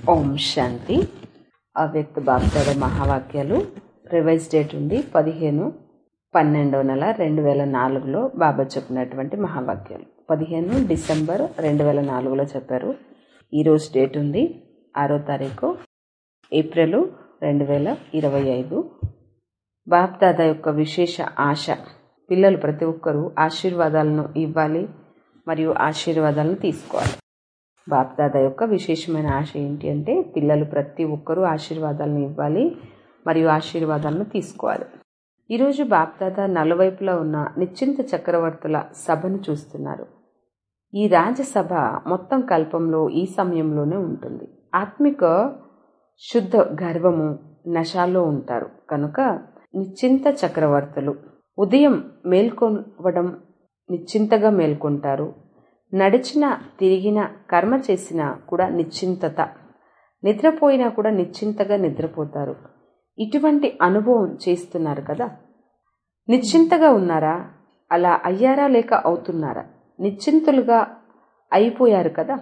ఓం శాంతి అవ్యక్త BapDada మహావాక్యాలు revise date ఉంది పదిహేను పన్నెండవ నెల రెండు వేల నాలుగులో బాబా చెప్పినటువంటి మహావాక్యాలు పదిహేను డిసెంబర్ రెండు వేల నాలుగులో చెప్పారు ఈరోజు డేట్ ఉంది ఆరో తారీఖు ఏప్రిల్ రెండు వేల ఇరవై ఐదు బాప్దాదా యొక్క విశేష ఆశ పిల్లలు ప్రతి ఒక్కరూ ఆశీర్వాదాలను ఇవ్వాలి మరియు ఆశీర్వాదాలను తీసుకోవాలి బాప్దాదా యొక్క విశేషమైన ఆశ ఏంటి అంటే పిల్లలు ప్రతి ఒక్కరూ ఆశీర్వాదాలను ఇవ్వాలి మరియు ఆశీర్వాదాలను తీసుకోవాలి ఈరోజు బాప్దాదా నలువైపులా ఉన్న నిశ్చింత చక్రవర్తుల సభను చూస్తున్నారు ఈ రాజసభ మొత్తం కల్పంలో ఈ సమయంలోనే ఉంటుంది ఆత్మిక శుద్ధ గర్వము నశాలో ఉంటారు కనుక నిశ్చింత చక్రవర్తులు ఉదయం మేల్కొవడం నిశ్చింతగా మేల్కొంటారు నడిచిన తిరిగిన కర్మ చేసినా కూడా నిశ్చింతత నిద్రపోయినా కూడా నిశ్చింతగా నిద్రపోతారు ఇటువంటి అనుభవం చేస్తున్నారు కదా నిశ్చింతగా ఉన్నారా అలా అయ్యారా లేక అవుతున్నారా నిశ్చింతులుగా అయిపోయారు కదా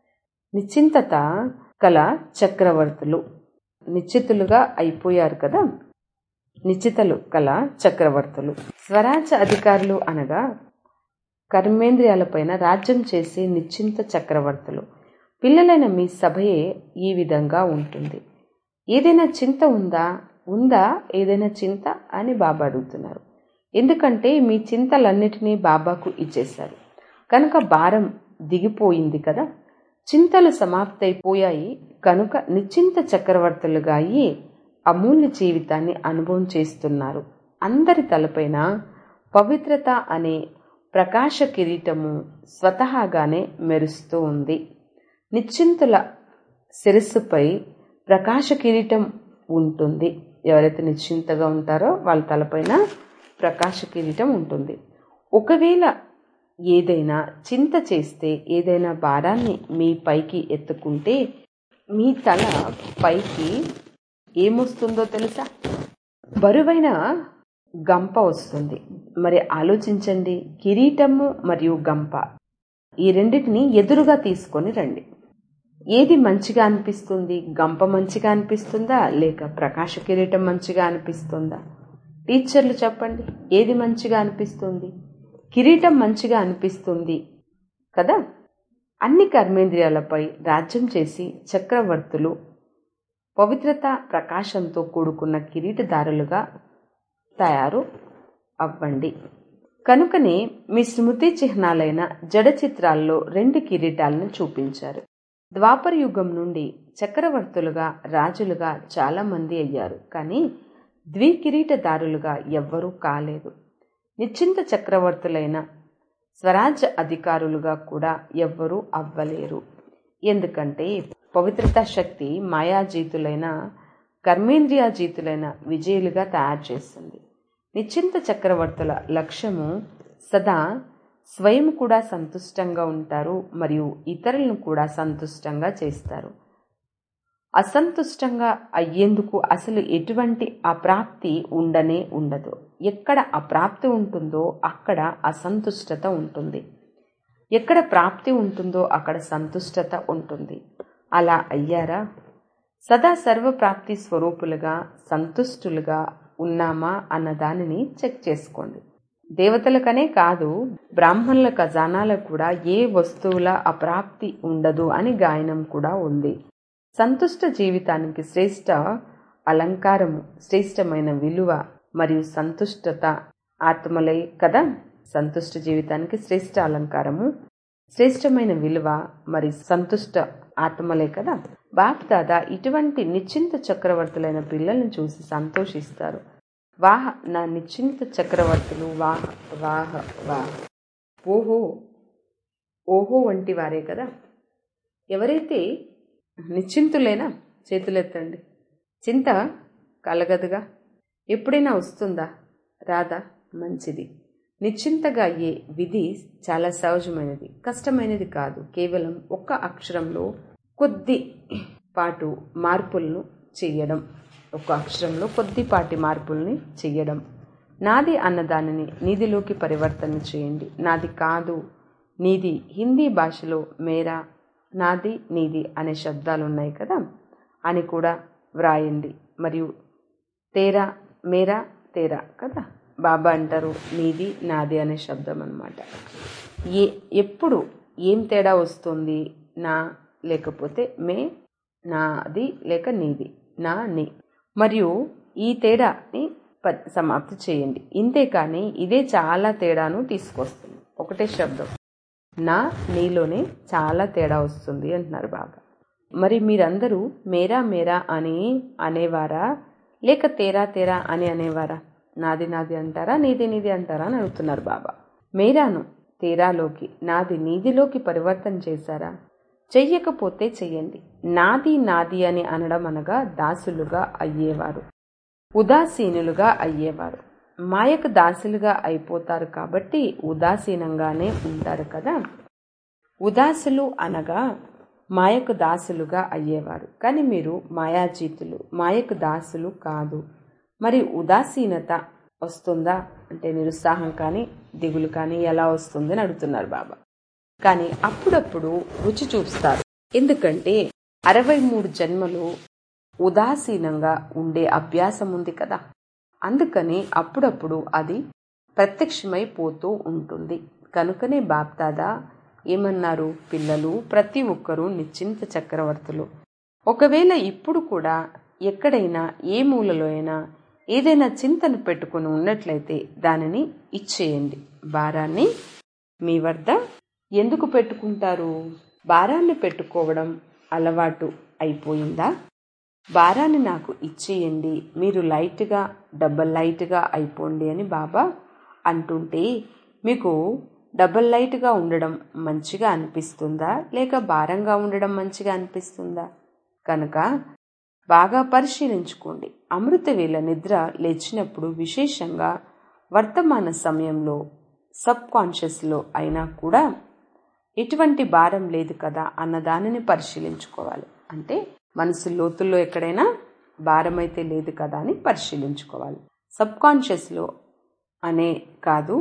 నిశ్చింతత కల చక్రవర్తులు నిశ్చితులుగా అయిపోయారు కదా నిశ్చితలు కల చక్రవర్తులు స్వరాజ్య అధికారులు అనగా కర్మేంద్రియాలపైన రాజ్యం చేసే నిశ్చింత చక్రవర్తులు పిల్లలైన మీ సభయే ఈ విధంగా ఉంటుంది ఏదైనా చింత ఉందా ఉందా ఏదైనా చింత అని బాబా అడుగుతున్నారు ఎందుకంటే మీ చింతలన్నిటినీ బాబాకు ఇచ్చేశారు కనుక భారం దిగిపోయింది కదా చింతలు సమాప్తయిపోయాయి కనుక నిశ్చింత చక్రవర్తులుగా అయ్యి అమూల్య జీవితాన్ని అనుభవం చేస్తున్నారు అందరి తలపైన పవిత్రత అనే ప్రకాశ కిరీటము స్వతహాగానే మెరుస్తూ ఉంది నిశ్చింతుల శిరస్సుపై ప్రకాశ కిరీటం ఉంటుంది ఎవరైతే నిశ్చింతగా ఉంటారో వాళ్ళ తలపైన ప్రకాశ కిరీటం ఉంటుంది ఒకవేళ ఏదైనా చింత చేస్తే ఏదైనా భారాన్ని మీ పైకి ఎత్తుకుంటే మీ తల పైకి ఏమొస్తుందో తెలుసా బరువైన గంప వస్తుంది మరి ఆలోచించండి కిరీటము మరియు గంప ఈ రెండింటిని ఎదురుగా తీసుకొని రండి ఏది మంచిగా అనిపిస్తుంది గంప మంచిగా అనిపిస్తుందా లేక ప్రకాశ కిరీటం మంచిగా అనిపిస్తుందా టీచర్లు చెప్పండి ఏది మంచిగా అనిపిస్తుంది కిరీటం మంచిగా అనిపిస్తుంది కదా అన్ని కర్మేంద్రియాలపై రాజ్యం చేసి చక్రవర్తులు పవిత్రత ప్రకాశంతో కూడుకున్న కిరీటదారులుగా తయారు అవ్వండి కనుకనే మీ స్మృతి చిహ్నాలైన జడ చిత్రాల్లో రెండు కిరీటాలను చూపించారు ద్వాపర యుగం నుండి చక్రవర్తులుగా రాజులుగా చాలా మంది అయ్యారు కానీ ద్వికిరీటదారులుగా ఎవ్వరూ కాలేదు నిశ్చింత చక్రవర్తులైన స్వరాజ్య అధికారులుగా కూడా ఎవ్వరూ అవ్వలేరు ఎందుకంటే పవిత్రతా శక్తి మాయాజీతులైన కర్మేంద్రియాజీతులైన విజయులుగా తయారు చేస్తుంది నిశ్చింత చక్రవర్తుల లక్ష్యము సదా స్వయం కూడా సంతుష్టంగా ఉంటారు మరియు ఇతరులను కూడా సంతుష్టంగా చేస్తారు అసంతుష్టంగా అయ్యేందుకు అసలు ఎటువంటి అప్రాప్తి ఉండనే ఉండదు ఎక్కడ అప్రాప్తి ఉంటుందో అక్కడ అసంతుష్టత ఉంటుంది ఎక్కడ ప్రాప్తి ఉంటుందో అక్కడ సంతుష్టత ఉంటుంది అలా అయ్యారా సదా సర్వప్రాప్తి స్వరూపులుగా సంతుష్టులుగా ఉన్నామా అన్న దానిని చెక్ చేసుకోండి దేవతలకనే కాదు బ్రాహ్మణుల ఖజానాలకు కూడా ఏ వస్తువుల అప్రాప్తి ఉండదు అని గాయనం కూడా ఉంది సంతుష్ట జీవితానికి శ్రేష్ట అలంకారము శ్రేష్టమైన విలువ మరియు సంతుష్టత ఆత్మలై కదా సంతుష్ట జీవితానికి శ్రేష్ట అలంకారము శ్రేష్టమైన విలువ మరి సంతుష్ట ఆత్మలే కదా బాప్ దాదా ఇటువంటి నిశ్చింత చక్రవర్తులైన పిల్లల్ని చూసి సంతోషిస్తారు వాహ నా నిశ్చింత చక్రవర్తులు వాహ వాహ వాహ ఓహో ఓహో వంటి వారే కదా ఎవరైతే నిశ్చింతులేనా చేతులెత్తండి చింత కలగదుగా ఎప్పుడైనా వస్తుందా రాదా మంచిది నిశ్చింతగా అయ్యే విధి చాలా సహజమైనది కష్టమైనది కాదు కేవలం ఒక్క అక్షరంలో కొద్ది పాటు మార్పులను చెయ్యడం ఒక అక్షరంలో కొద్దిపాటి మార్పుల్ని చెయ్యడం నాది అన్న దానిని నీదిలోకి పరివర్తన చేయండి నాది కాదు నీది హిందీ భాషలో మేరా నాది నీది అనే శబ్దాలు ఉన్నాయి కదా అని కూడా వ్రాయండి మరియు తేరా మేరా తేరా కదా బాబా అంటారు నీది నాది అనే శబ్దం అనమాట ఏ ఎప్పుడు ఏం తేడా వస్తుంది నా లేకపోతే మే నాది లేక నీది నా నీ మరియు ఈ తేడాని సమాప్తి చేయండి ఇంతే కానీ ఇదే చాలా తేడాను తీసుకొస్తుంది ఒకటే శబ్దం నా నీలోనే చాలా తేడా వస్తుంది అంటున్నారు బాబా మరి మీరందరూ మేరా మేరా అని అనేవారా లేక తేరా తేరా అని అనేవారా నాది నాది అంటారా నీది నీది అంటారా అని అడుగుతున్నారు బాబా మేరాను తేరాలోకి నాది నీదిలోకి పరివర్తన చేశారా చెయ్యకపోతే చెయ్యండి నాది నాది అని అనడం అనగా దాసులుగా అయ్యేవారు ఉదాసీనులుగా అయ్యేవారు మాయకు దాసులుగా అయిపోతారు కాబట్టి ఉదాసీనంగానే ఉంటారు కదా ఉదాసులు అనగా మాయకు దాసులుగా అయ్యేవారు కానీ మీరు మాయాజీతులు మాయకు దాసులు కాదు మరి ఉదాసీనత వస్తుందా అంటే నిరుత్సాహం కానీ దిగులు కానీ ఎలా వస్తుందని అడుగుతున్నారు బాబా కానీ అప్పుడప్పుడు రుచి చూస్తారు ఎందుకంటే అరవై మూడు జన్మలు ఉదాసీనంగా ఉండే అభ్యాసం ఉంది కదా అందుకని అప్పుడప్పుడు అది ప్రత్యక్షమైపోతూ ఉంటుంది కనుకనే బాప్దాదా ఏమన్నారు పిల్లలు ప్రతి ఒక్కరూ నిశ్చింత చక్రవర్తులు ఒకవేళ ఇప్పుడు కూడా ఎక్కడైనా ఏ మూలలో అయినా ఏదైనా చింతను పెట్టుకుని ఉన్నట్లయితే దానిని ఇచ్చేయండి భారాన్ని మీ వద్ద ఎందుకు పెట్టుకుంటారు భారాన్ని పెట్టుకోవడం అలవాటు అయిపోయిందా భారాన్ని నాకు ఇచ్చేయండి మీరు లైట్గా డబల్ లైట్గా అయిపోండి అని బాబా అంటుంటే మీకు డబల్ లైట్గా ఉండడం మంచిగా అనిపిస్తుందా లేక భారంగా ఉండడం మంచిగా అనిపిస్తుందా కనుక బాగా పరిశీలించుకోండి అమృత వేళ నిద్ర లేచినప్పుడు విశేషంగా వర్తమాన సమయంలో సబ్ కాన్షియస్లో అయినా కూడా ఎటువంటి భారం లేదు కదా అన్న దానిని పరిశీలించుకోవాలి అంటే మనసు లోతుల్లో ఎక్కడైనా భారం అయితే లేదు కదా అని పరిశీలించుకోవాలి సబ్ కాన్షియస్లో అనే కాదు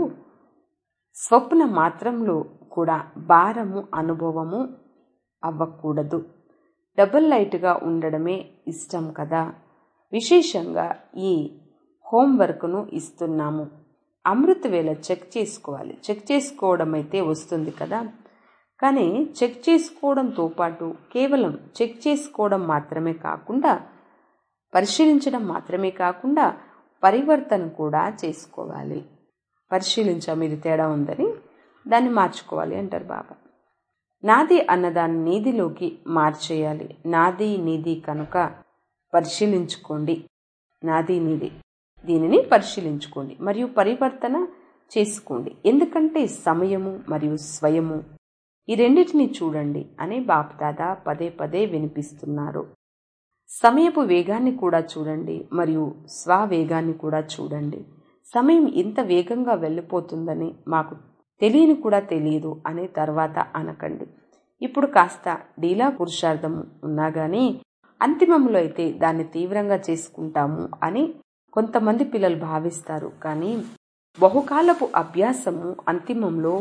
స్వప్న మాత్రంలో కూడా భారము అనుభవము అవ్వకూడదు డబుల్ లైట్గా ఉండడమే ఇష్టం కదా విశేషంగా ఈ హోంవర్క్ను ఇస్తున్నాము అమృత వేళ చెక్ చేసుకోవాలి చెక్ చేసుకోవడం అయితే వస్తుంది కదా కానీ చెక్ చేసుకోవడంతో పాటు కేవలం చెక్ చేసుకోవడం మాత్రమే కాకుండా పరిశీలించడం మాత్రమే కాకుండా పరివర్తన కూడా చేసుకోవాలి పరిశీలించాం ఇది తేడా ఉందని దాన్ని మార్చుకోవాలి అంటారు బాబా నాది అన్నదాన్ని నీదిలోకి మార్చేయాలి నాది నీది కనుక పరిశీలించుకోండి నాది నీది దీనిని పరిశీలించుకోండి మరియు పరివర్తన చేసుకోండి ఎందుకంటే సమయము మరియు స్వయము ఈ రెండింటిని చూడండి అని బాప్దాదా పదే పదే వినిపిస్తున్నారు సమయపు వేగాన్ని కూడా చూడండి మరియు స్వవేగాన్ని కూడా చూడండి సమయం ఇంత వేగంగా వెళ్ళిపోతుందని మాకు తెలియని కూడా తెలియదు అనే తర్వాత అనకండి ఇప్పుడు కాస్త డీలా పురుషార్థం ఉన్నా గానీ అంతిమంలో అయితే దాన్ని తీవ్రంగా చేసుకుంటాము అని కొంతమంది పిల్లలు భావిస్తారు కానీ బహుకాలపు అభ్యాసము అంతిమంలో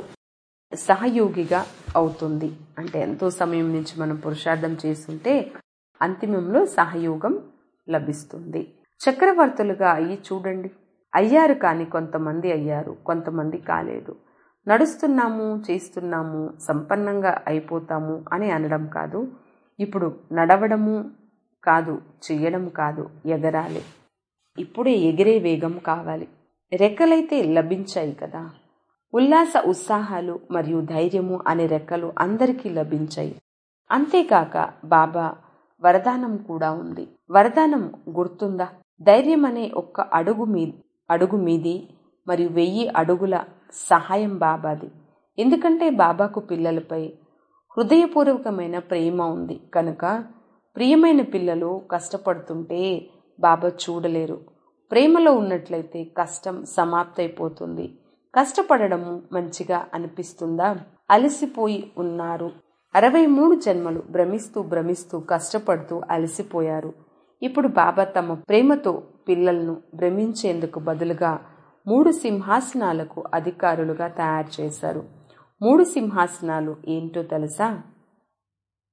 సహయోగిగా అవుతుంది అంటే ఎంతో సమయం నుంచి మనం పురుషార్థం చేస్తుంటే అంతిమంలో సహయోగం లభిస్తుంది చక్రవర్తులుగా అయ్యి చూడండి అయ్యారు కానీ కొంతమంది అయ్యారు కొంతమంది కాలేదు నడుస్తున్నాము చేస్తున్నాము సంపన్నంగా అయిపోతాము అని అనడం కాదు ఇప్పుడు నడవడము కాదు చెయ్యడం కాదు ఎగరాలి ఇప్పుడే ఎగిరే వేగం కావాలి రెక్కలైతే లభించాయి కదా ఉల్లాస ఉత్సాహాలు మరియు ధైర్యము అనే రెక్కలు అందరికీ లభించాయి అంతేకాక బాబా వరదానం కూడా ఉంది వరదానం గుర్తుందా ధైర్యం అనే ఒక్క అడుగు మీ అడుగు మీది మరియు వెయ్యి అడుగుల సహాయం బాబాది ఎందుకంటే బాబాకు పిల్లలపై హృదయపూర్వకమైన ప్రేమ ఉంది కనుక ప్రియమైన పిల్లలు కష్టపడుతుంటే బాబా చూడలేరు ప్రేమలో ఉన్నట్లయితే కష్టం సమాప్తైపోతుంది కష్టపడడము మంచిగా అనిపిస్తుందా అలసిపోయి ఉన్నారు అరవై మూడు జన్మలు భ్రమిస్తూ భ్రమిస్తూ కష్టపడుతూ అలసిపోయారు ఇప్పుడు బాబా తమ ప్రేమతో పిల్లలను భ్రమించేందుకు బదులుగా మూడు సింహాసనాలకు అధికారులుగా తయారు చేశారు మూడు సింహాసనాలు ఏంటో తెలుసా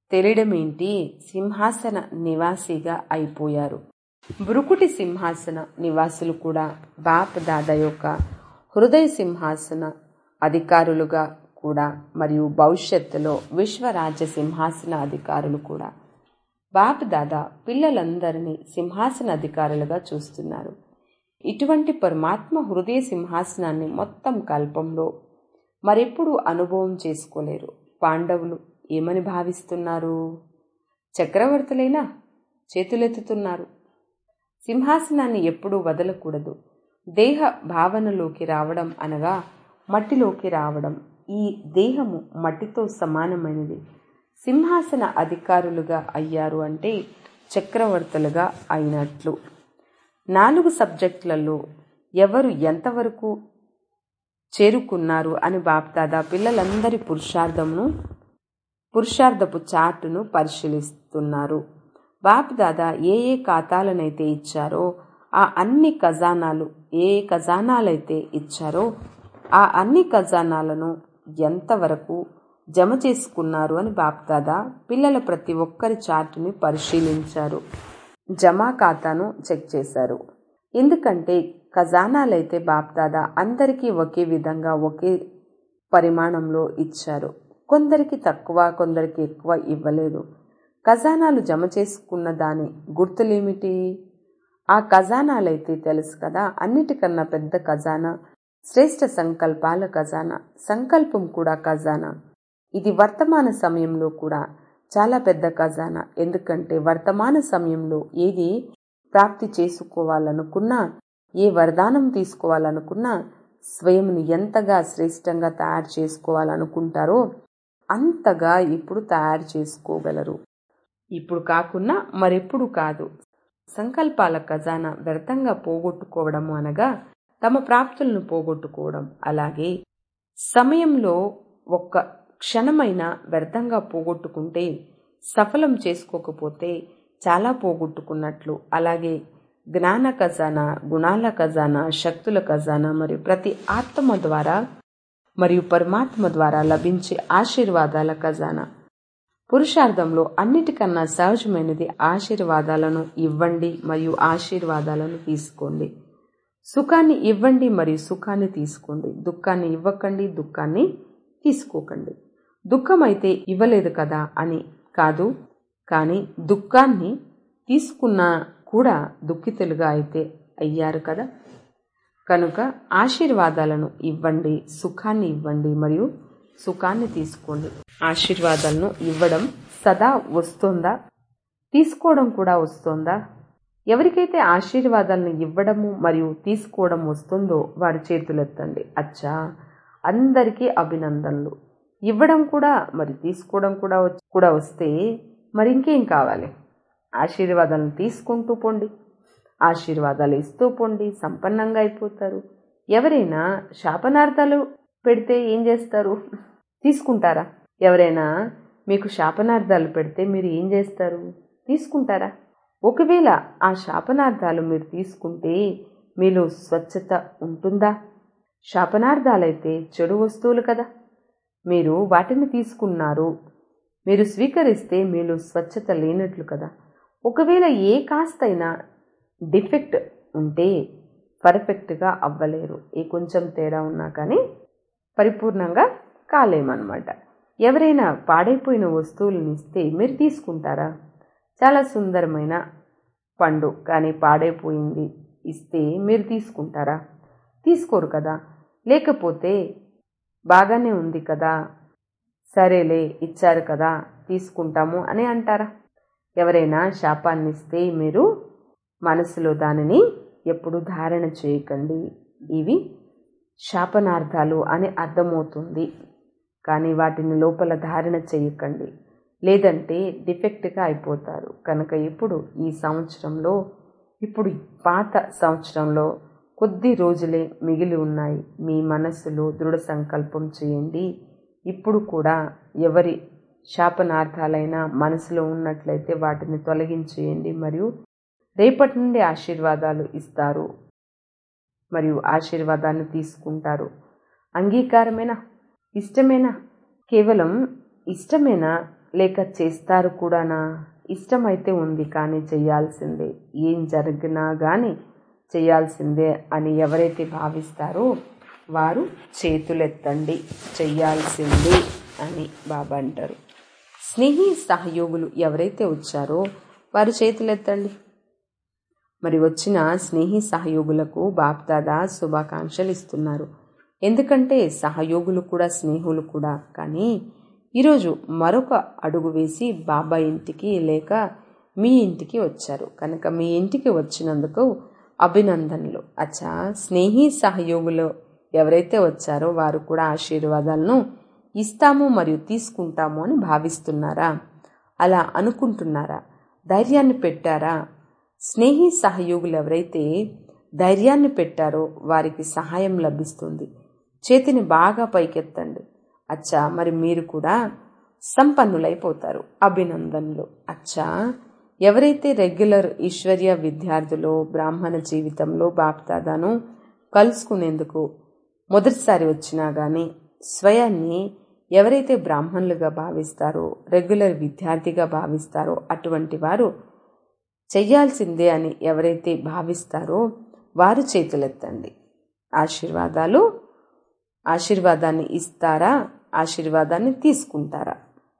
తెలియడమేంటి సింహాసన నివాసిగా అయిపోయారు బ్రుకుటి సింహాసన నివాసులు కూడా బాప్ దాదా యొక్క హృదయ సింహాసన అధికారులుగా కూడా మరియు భవిష్యత్తులో విశ్వరాజ్య సింహాసన అధికారులు కూడా బాప్ దాదా పిల్లలందరినీ సింహాసన అధికారులుగా చూస్తున్నారు ఇటువంటి పరమాత్మ హృదయ సింహాసనాన్ని మొత్తం కల్పంలో మరెప్పుడు అనుభవం చేసుకోలేరు పాండవులు ఏమని భావిస్తున్నారు చక్రవర్తులైనా చేతులెత్తుతున్నారు సింహాసనాన్ని ఎప్పుడూ వదలకూడదు దేహ భావనలోకి రావడం అనగా మట్టిలోకి రావడం ఈ దేహము మట్టితో సమానమైనది సింహాసన అధికారులుగా అయ్యారు అంటే చక్రవర్తులుగా అయినట్లు నాలుగు సబ్జెక్టులలో ఎవరు ఎంతవరకు చేరుకున్నారు అని బాప్దాదా పిల్లలందరి పురుషార్థమును పురుషార్థపు చార్టును పరిశీలిస్తున్నారు బాప్ దాదా ఏ ఏ ఖాతాలనైతే ఇచ్చారో ఆ అన్ని ఖజానాలు ఏ ఖజానాలైతే ఇచ్చారో ఆ అన్ని ఖజానాలను ఎంతవరకు జమ చేసుకున్నారు అని బాప్దాదా పిల్లల ప్రతి ఒక్కరి చార్టుని పరిశీలించారు జమా ఖాతాను చెక్ చేశారు ఎందుకంటే ఖజానాలైతే బాప్దాదా అందరికీ ఒకే విధంగా ఒకే పరిమాణంలో ఇచ్చారు కొందరికి తక్కువ కొందరికి ఎక్కువ ఇవ్వలేదు ఖజానాలు జమ చేసుకున్న దాని గుర్తులేమిటి ఆ ఖజానాలైతే తెలుసు కదా అన్నిటికన్నా పెద్ద ఖజానా శ్రేష్ఠ సంకల్పాల ఖజానా సంకల్పం కూడా ఖజానా ఇది వర్తమాన సమయంలో కూడా చాలా పెద్ద ఖజానా ఎందుకంటే వర్తమాన సమయంలో ఏది ప్రాప్తి చేసుకోవాలనుకున్నా ఏ వరదానం తీసుకోవాలనుకున్నా స్వయంని ఎంతగా శ్రేష్టంగా తయారు చేసుకోవాలనుకుంటారో అంతగా ఇప్పుడు తయారు చేసుకోగలరు ఇప్పుడు కాకున్నా మరెప్పుడు కాదు సంకల్పాల ఖజానా వ్యర్థంగా పోగొట్టుకోవడం అనగా తమ ప్రాప్తులను పోగొట్టుకోవడం అలాగే సమయంలో ఒక్క క్షణమైన వ్యర్థంగా పోగొట్టుకుంటే సఫలం చేసుకోకపోతే చాలా పోగొట్టుకున్నట్లు అలాగే జ్ఞాన ఖజానా గుణాల ఖజానా శక్తుల ఖజానా మరియు ప్రతి ఆత్మ ద్వారా మరియు పరమాత్మ ద్వారా లభించే ఆశీర్వాదాల ఖజానా పురుషార్థంలో అన్నిటికన్నా సహజమైనది ఆశీర్వాదాలను ఇవ్వండి మరియు ఆశీర్వాదాలను తీసుకోండి సుఖాన్ని ఇవ్వండి మరియు సుఖాన్ని తీసుకోండి దుఃఖాన్ని ఇవ్వకండి దుఃఖాన్ని తీసుకోకండి దుఃఖం అయితే ఇవ్వలేదు కదా అని కాదు కానీ దుఃఖాన్ని తీసుకున్నా కూడా దుఃఖితులుగా అయితే అయ్యారు కదా కనుక ఆశీర్వాదాలను ఇవ్వండి సుఖాన్ని ఇవ్వండి మరియు సుఖాన్ని తీసుకోండి ఆశీర్వాదాలను ఇవ్వడం సదా వస్తుందా తీసుకోవడం కూడా వస్తుందా ఎవరికైతే ఆశీర్వాదాలను ఇవ్వడము మరియు తీసుకోవడం వస్తుందో వారి చేతులెత్తండి అచ్చా అందరికీ అభినందనలు ఇవ్వడం కూడా మరి తీసుకోవడం కూడా కూడా వస్తే మరి ఇంకేం కావాలి ఆశీర్వాదాలను తీసుకుంటూ పోండి ఆశీర్వాదాలు ఇస్తూ పోండి సంపన్నంగా అయిపోతారు ఎవరైనా శాపనార్థాలు పెడితే ఏం చేస్తారు తీసుకుంటారా ఎవరైనా మీకు శాపనార్థాలు పెడితే మీరు ఏం చేస్తారు తీసుకుంటారా ఒకవేళ ఆ శాపనార్థాలు మీరు తీసుకుంటే మీలో స్వచ్ఛత ఉంటుందా శాపనార్థాలైతే చెడు వస్తువులు కదా మీరు వాటిని తీసుకున్నారు మీరు స్వీకరిస్తే మీలో స్వచ్ఛత లేనట్లు కదా ఒకవేళ ఏ కాస్తైనా డిఫెక్ట్ ఉంటే పర్ఫెక్ట్గా అవ్వలేరు ఏ కొంచెం తేడా ఉన్నా కానీ పరిపూర్ణంగా కాలేమన్నమాట ఎవరైనా పాడైపోయిన వస్తువులను ఇస్తే మీరు తీసుకుంటారా చాలా సుందరమైన పండు కానీ పాడైపోయింది ఇస్తే మీరు తీసుకుంటారా తీసుకోరు కదా లేకపోతే బాగానే ఉంది కదా సరేలే ఇచ్చారు కదా తీసుకుంటాము అని అంటారా ఎవరైనా శాపాన్ని ఇస్తే మీరు మనసులో దానిని ఎప్పుడు ధారణ చేయకండి ఇవి శాపనార్థాలు అని అర్థమవుతుంది కానీ వాటిని లోపల ధారణ చేయకండి లేదంటే డిఫెక్ట్గా అయిపోతారు కనుక ఇప్పుడు ఈ సంవత్సరంలో ఇప్పుడు పాత సంవత్సరంలో కొద్ది రోజులే మిగిలి ఉన్నాయి మీ మనస్సులో దృఢ సంకల్పం చేయండి ఇప్పుడు కూడా ఎవరి శాపనార్థాలైనా మనసులో ఉన్నట్లయితే వాటిని తొలగించేయండి మరియు రేపటి నుండి ఆశీర్వాదాలు ఇస్తారు మరియు ఆశీర్వాదాన్ని తీసుకుంటారు అంగీకారమేనా ఇష్టమేనా కేవలం ఇష్టమేనా లేక చేస్తారు కూడానా ఇష్టమైతే ఉంది కానీ చేయాల్సిందే ఏం జరిగినా కానీ చేయాల్సిందే అని ఎవరైతే భావిస్తారో వారు చేతులెత్తండి చెయ్యాల్సిందే అని బాబా అంటారు స్నేహి సహయోగులు ఎవరైతే వచ్చారో వారు చేతులెత్తండి మరి వచ్చిన స్నేహి సహయోగులకు బాప్దాదా శుభాకాంక్షలు ఇస్తున్నారు ఎందుకంటే సహయోగులు కూడా స్నేహులు కూడా కానీ ఈరోజు మరొక అడుగు వేసి బాబా ఇంటికి లేక మీ ఇంటికి వచ్చారు కనుక మీ ఇంటికి వచ్చినందుకు అభినందనలు అచ్చా స్నేహి సహయోగులు ఎవరైతే వచ్చారో వారు కూడా ఆశీర్వాదాలను ఇస్తాము మరియు తీసుకుంటాము అని భావిస్తున్నారా అలా అనుకుంటున్నారా ధైర్యాన్ని పెట్టారా స్నేహి సహయోగులు ఎవరైతే ధైర్యాన్ని పెట్టారో వారికి సహాయం లభిస్తుంది చేతిని బాగా పైకెత్తండి అచ్చా మరి మీరు కూడా సంపన్నులైపోతారు అభినందనలు అచ్చా ఎవరైతే రెగ్యులర్ ఈశ్వర్య విద్యార్థులు బ్రాహ్మణ జీవితంలో బాప్దాదాను కలుసుకునేందుకు మొదటిసారి వచ్చినా కానీ స్వయాన్ని ఎవరైతే బ్రాహ్మణులుగా భావిస్తారో రెగ్యులర్ విద్యార్థిగా భావిస్తారో అటువంటి వారు చెయ్యాల్సిందే అని ఎవరైతే భావిస్తారో వారు చేతులెత్తండి ఆశీర్వాదాలు ఆశీర్వాదాన్ని ఇస్తారా ఆశీర్వాదాన్ని తీసుకుంటారా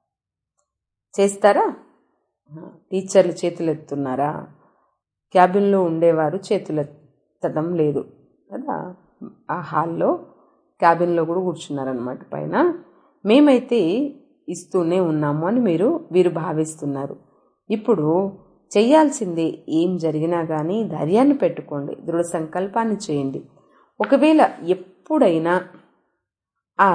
చేస్తారా టీచర్లు చేతులెత్తున్నారా క్యాబిన్లో ఉండేవారు చేతులెత్తడం లేదు కదా ఆ హాల్లో క్యాబిన్లో కూడా కూర్చున్నారనమాట పైన మేమైతే ఇస్తూనే ఉన్నాము అని మీరు వీరు భావిస్తున్నారు ఇప్పుడు చేయాల్సిందే ఏం జరిగినా కానీ ధైర్యాన్ని పెట్టుకోండి దృఢ సంకల్పాన్ని చేయండి ఒకవేళ ఎప్పుడైనా ఆ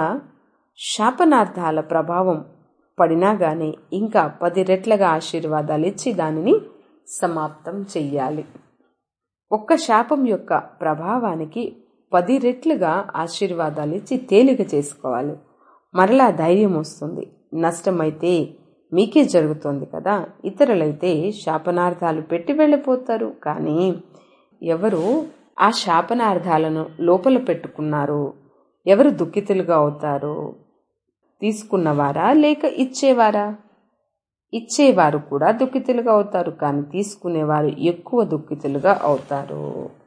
శాపనార్థాల ప్రభావం పడినా కానీ ఇంకా పది రెట్లుగా ఆశీర్వాదాలు ఇచ్చి దానిని సమాప్తం చెయ్యాలి ఒక్క శాపం యొక్క ప్రభావానికి పది రెట్లుగా ఆశీర్వాదాలు ఇచ్చి తేలిక చేసుకోవాలి మరలా ధైర్యం వస్తుంది నష్టమైతే మీకే జరుగుతుంది కదా ఇతరులైతే శాపనార్థాలు పెట్టి వెళ్ళిపోతారు కానీ ఎవరు ఆ శాపనార్థాలను లోపల పెట్టుకున్నారు ఎవరు దుఃఖితులుగా అవుతారు తీసుకున్నవారా లేక ఇచ్చేవారా ఇచ్చేవారు కూడా దుఃఖితులుగా అవుతారు కానీ తీసుకునేవారు ఎక్కువ దుఃఖితులుగా అవుతారు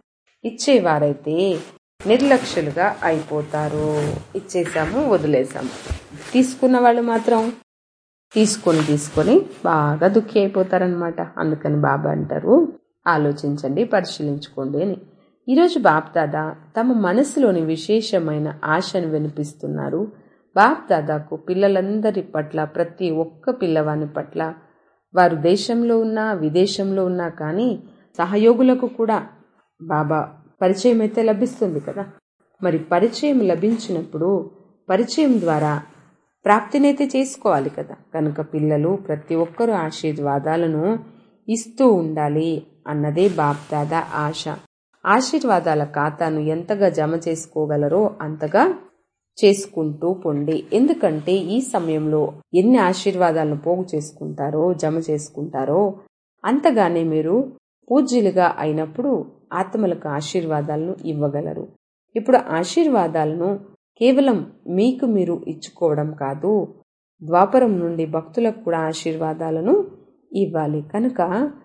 ఇచ్చేవారైతే నిర్లక్ష్యులుగా అయిపోతారు ఇచ్చేసాము వదిలేసాము తీసుకున్న వాళ్ళు మాత్రం తీసుకొని తీసుకొని బాగా దుఃఖి అయిపోతారనమాట అందుకని బాబా అంటారు ఆలోచించండి పరిశీలించుకోండి అని ఈరోజు బాప్దాదా తమ మనసులోని విశేషమైన ఆశను వినిపిస్తున్నారు బాప్దాదాకు పిల్లలందరి పట్ల ప్రతి ఒక్క పిల్లవాని పట్ల వారు దేశంలో ఉన్నా విదేశంలో ఉన్నా కానీ సహయోగులకు కూడా బాబా పరిచయం అయితే లభిస్తుంది కదా మరి పరిచయం లభించినప్పుడు పరిచయం ద్వారా ప్రాప్తినైతే చేసుకోవాలి కదా కనుక పిల్లలు ప్రతి ఒక్కరూ ఆశీర్వాదాలను ఇస్తూ ఉండాలి అన్నదే బాప్దాదా ఆశ ఆశీర్వాదాల ఖాతాను ఎంతగా జమ చేసుకోగలరో అంతగా చేసుకుంటూ పొండి ఎందుకంటే ఈ సమయంలో ఎన్ని ఆశీర్వాదాలను పోగు చేసుకుంటారో జమ చేసుకుంటారో అంతగానే మీరు పూజ్యులుగా అయినప్పుడు ఆత్మలకు ఆశీర్వాదాలను ఇవ్వగలరు ఇప్పుడు ఆశీర్వాదాలను కేవలం మీకు మీరు ఇచ్చుకోవడం కాదు ద్వాపరం నుండి భక్తులకు కూడా ఆశీర్వాదాలను ఇవ్వాలి కనుక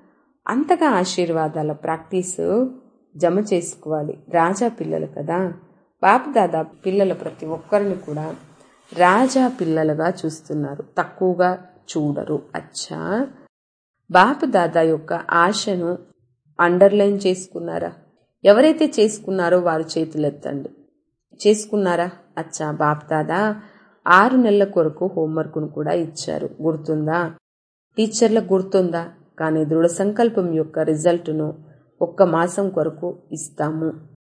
అంతగా ఆశీర్వాదాల ప్రాక్టీస్ జమ చేసుకోవాలి రాజా పిల్లలు కదా బాపదాదా పిల్లల ప్రతి ఒక్కరిని కూడా రాజా పిల్లలుగా చూస్తున్నారు తక్కువగా చూడరు అచ్చా బాపదాదా యొక్క ఆశను అండర్లైన్ చేసుకున్నారా ఎవరైతే చేసుకున్నారో వారు చేతులెత్తండి చేసుకున్నారా అచ్చా బాప్దాదా ఆరు నెలల కొరకు హోంవర్క్ను కూడా ఇచ్చారు గుర్తుందా టీచర్లకు గుర్తుందా కానీ దృఢ సంకల్పం యొక్క రిజల్ట్ను ఒక్క మాసం కొరకు ఇస్తాము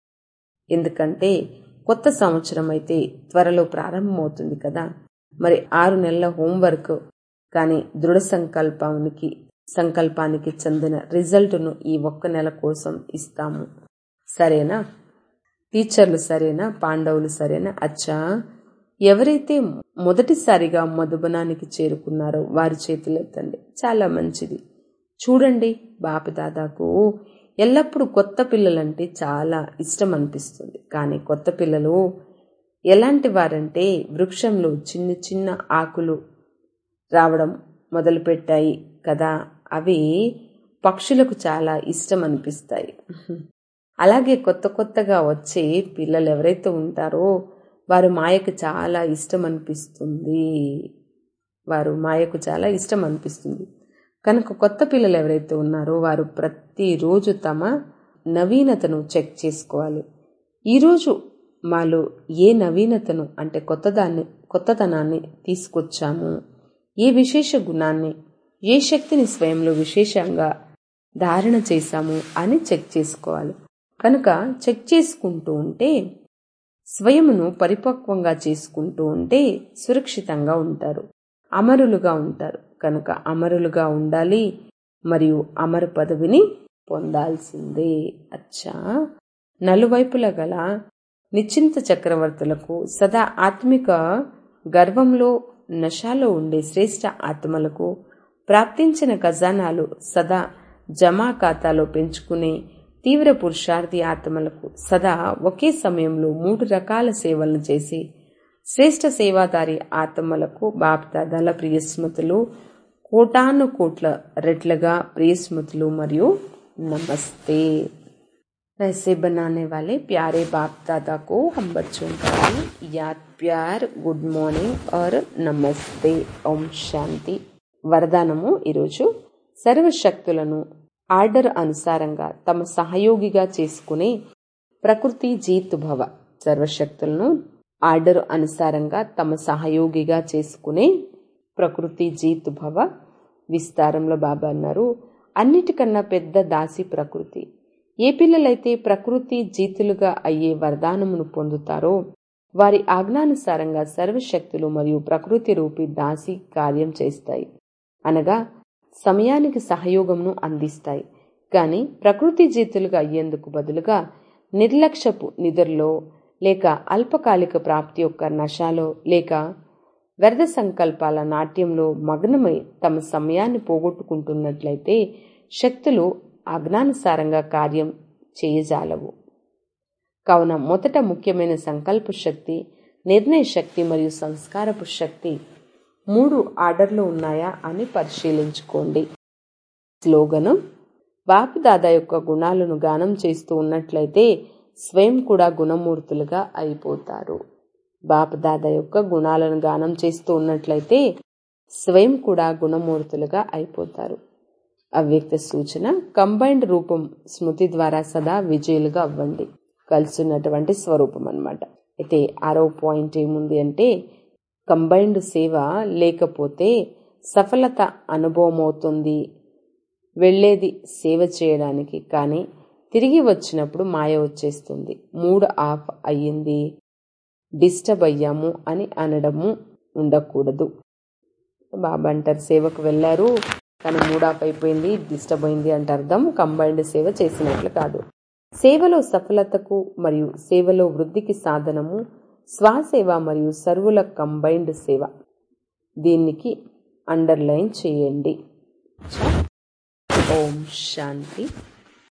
ఎందుకంటే కొత్త సంవత్సరం అయితే త్వరలో ప్రారంభమవుతుంది కదా మరి ఆరు నెలల హోంవర్క్ కానీ దృఢ సంకల్పానికి సంకల్పానికి చెందిన రిజల్ట్ను ఈ ఒక్క నెల కోసం ఇస్తాము సరేనా టీచర్లు సరేనా పాండవులు సరేనా అచ్చా ఎవరైతే మొదటిసారిగా మధుబనానికి చేరుకున్నారో వారి చేతులెత్తండి చాలా మంచిది చూడండి బాపదాదాకు ఎల్లప్పుడూ కొత్త పిల్లలంటే చాలా ఇష్టం అనిపిస్తుంది కానీ కొత్త పిల్లలు ఎలాంటి వారంటే వృక్షంలో చిన్న చిన్న ఆకులు రావడం మొదలుపెట్టాయి కదా అవి పక్షులకు చాలా ఇష్టం అనిపిస్తాయి అలాగే కొత్త కొత్తగా వచ్చే పిల్లలు ఎవరైతే ఉంటారో వారు మాయకు చాలా ఇష్టం అనిపిస్తుంది వారు మాయకు చాలా ఇష్టం అనిపిస్తుంది కనుక కొత్త పిల్లలు ఎవరైతే ఉన్నారో వారు ప్రతిరోజు తమ నవీనతను చెక్ చేసుకోవాలి ఈరోజు మాలో ఏ నవీనతను అంటే కొత్తదాన్ని కొత్తతనాన్ని తీసుకొచ్చాము ఏ విశేష గుణాన్ని ఏ శక్తిని స్వయంలో విశేషంగా ధారణ చేశాము అని చెక్ చేసుకోవాలి కనుక చెక్ చేసుకుంటూ ఉంటే స్వయమును పరిపక్వంగా చేసుకుంటూ ఉంటే సురక్షితంగా ఉంటారు అమరులుగా ఉంటారు కనుక అమరులుగా ఉండాలి మరియు అమర పదవిని పొందాల్సిందే అచ్చా నలువైపుల గల నిశ్చింత చక్రవర్తులకు సదా ఆత్మిక గర్వంలో నశాలో ఉండే శ్రేష్ఠ ఆత్మలకు ప్రాప్తించిన ఖజానాలు సదా జమా ఖాతాలో పెంచుకునే తీవ్ర పురుషార్థి ఆత్మలకు సదా ఒకే సమయంలో మూడు రకాల సేవలను చేసి శ్రేష్ఠ సేవాదారి ఆత్మలకు బాప్దాదాల ప్రియస్మృతులు కోటాను కోట్ల రెట్లుగా ప్రియస్మృతులు మరియు నమస్తే ऐसे बनाने वाले प्यारे बाप दादा को हम बच्चों का भी याद प्यार గుడ్ మార్నింగ్ और నమస్తే ఓం శాంతి వరదానము ఈరోజు సర్వశక్తులను ఆర్డర్ అనుసారంగా తమ సహయోగిగా చేసుకునే ప్రకృతి జీత్ భవ సర్వశక్తులను ఆర్డర్ అనుసారంగా తమ సహయోగిగా చేసుకునే ప్రకృతి జీత్ భవ విస్తారంలో బాబా అన్నారు అన్నిటికన్నా పెద్ద దాసి ప్రకృతి ఏ పిల్లలైతే ప్రకృతి జీతులుగా అయ్యే వరదానమును పొందుతారో వారి ఆజ్ఞానుసారంగా సర్వశక్తులు మరియు ప్రకృతి రూపి దాసి కార్యం చేస్తాయి అనగా సమయానికి సహయోగంను అందిస్తాయి కానీ ప్రకృతి జీతులుగా అయ్యేందుకు బదులుగా నిర్లక్ష్యపు నిధుల్లో లేక అల్పకాలిక ప్రాప్తి యొక్క నశాలో లేక వ్యర్థ సంకల్పాల నాట్యంలో మగ్నమై తమ సమయాన్ని పోగొట్టుకుంటున్నట్లయితే శక్తులు ఆజ్ఞానుసారంగా కార్యం చేయజాలవు కావున మొదట ముఖ్యమైన సంకల్ప శక్తి నిర్ణయ శక్తి మరియు సంస్కారపు శక్తి మూడు ఆర్డర్లు ఉన్నాయా అని పరిశీలించుకోండి స్లోగనం బాపు దాదా యొక్క గుణాలను గానం చేస్తూ ఉన్నట్లయితే స్వయం కూడా గుణమూర్తులుగా అయిపోతారు బాపు దాదా యొక్క గుణాలను గానం చేస్తూ ఉన్నట్లయితే స్వయం కూడా గుణమూర్తులుగా అయిపోతారు అవ్యక్త సూచన కంబైన్డ్ రూపం స్మృతి ద్వారా సదా విజయులుగా అవ్వండి కలిసినటువంటి స్వరూపం అనమాట అయితే ఆరో పాయింట్ ఏముంది అంటే కంబైన్డ్ సేవ లేకపోతే సఫలత అనుభవం అవుతుంది వెళ్ళేది సేవ చేయడానికి కానీ తిరిగి వచ్చినప్పుడు మాయ వచ్చేస్తుంది మూడ్ ఆఫ్ అయ్యింది డిస్టర్బ్ అయ్యాము అని అనడము ఉండకూడదు బాబా అంటారు సేవకు వెళ్ళారు కానీ మూడ్ ఆఫ్ అయిపోయింది డిస్టర్బ్ అయింది అంటే అర్థం కంబైన్డ్ సేవ చేసినట్లు కాదు సేవలో సఫలతకు మరియు సేవలో వృద్ధికి సాధనము స్వసేవ మరియు సర్వుల కంబైన్డ్ సేవ దీనికి అండర్లైన్ చేయండి ఓం శాంతి